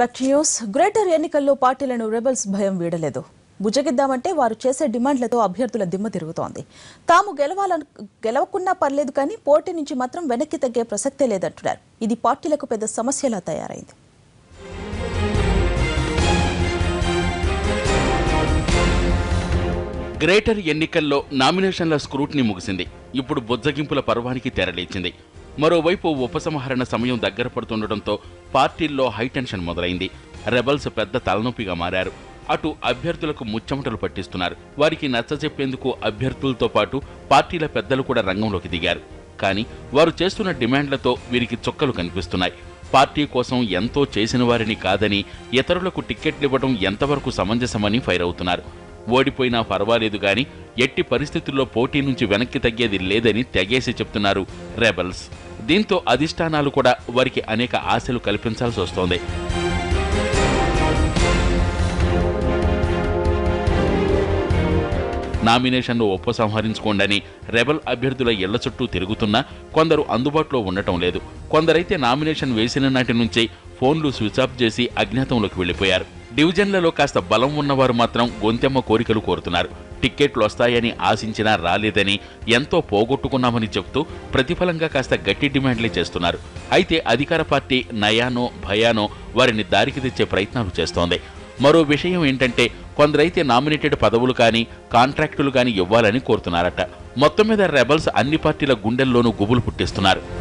back to news greater ఎన్నికల్లో పార్టీలను rebels భయం వీడలేదు బుజ్జగిద్దామంటే వారు చేసే డిమాండ్లతో అభ్యర్థుల దిమ్మ తిరుగుతోంది తాము గెలవాలను గెలవకున్నా పర్లేదు కానీ పోటీ నుంచి మాత్రం వెనక్కి తగ్గే ప్రసక్తే లేదంటున్నారు ఇది పార్టీలకు పెద్ద సమస్యలా తయారైంది గ్రేటర్ ఎన్నికల్లో నామినేషన్ల స్క్రూట్నీ ముగిసింది ఇప్పుడు బుజ్జగింపుల పర్వానికి తెరలేచింది మరోవైపు ఉపసంహరణ సమయం దగ్గర పడుతుండటంతో పార్టీల్లో హైటెన్షన్ మొదలైంది రెబల్స్ పెద్ద తలనొప్పిగా మారారు అటు అభ్యర్థులకు ముచ్చమటలు పట్టిస్తున్నారు వారికి నచ్చజెప్పేందుకు అభ్యర్థులతో పాటు పార్టీల పెద్దలు కూడా రంగంలోకి దిగారు కానీ వారు చేస్తున్న డిమాండ్లతో వీరికి చుక్కలు కనిపిస్తున్నాయి పార్టీ కోసం ఎంతో చేసిన వారిని కాదని ఇతరులకు టిక్కెట్లు ఇవ్వడం ఎంతవరకు సమంజసమని ఫైర్ అవుతున్నారు ఓడిపోయినా పర్వాలేదు గాని ఎట్టి పరిస్థితుల్లో పోటీ నుంచి వెనక్కి తగ్గేది లేదని తెగేసి చెప్తున్నారు రెబల్స్ దీంతో అధిష్టానాలు కూడా వారికి అనేక ఆశలు కల్పించాల్సి వస్తోంది నామినేషన్ను ఉపసంహరించుకోండని రెబల్ అభ్యర్థుల ఇళ్ల చుట్టూ తిరుగుతున్నా కొందరు అందుబాటులో ఉండటం లేదు కొందరైతే నామినేషన్ వేసిన నాటి నుంచే ఫోన్లు స్విచ్ ఆఫ్ చేసి అజ్ఞాతంలోకి వెళ్లిపోయారు డివిజన్లలో కాస్త బలం ఉన్నవారు మాత్రం గొంతెమ్మ కోరికలు కోరుతున్నారు టిక్కెట్లు వస్తాయని ఆశించినా రాలేదని ఎంతో పోగొట్టుకున్నామని చెప్తూ ప్రతిఫలంగా కాస్త గట్టి డిమాండ్లే చేస్తున్నారు అయితే అధికార పార్టీ నయానో భయానో వారిని దారికి తెచ్చే ప్రయత్నాలు చేస్తోంది మరో విషయం ఏంటంటే కొందరైతే నామినేటెడ్ పదవులు కానీ కాంట్రాక్టులు కానీ ఇవ్వాలని కోరుతున్నారట మొత్తం మీద రెబల్స్ అన్ని పార్టీల గుండెల్లోనూ గుబులు పుట్టిస్తున్నారు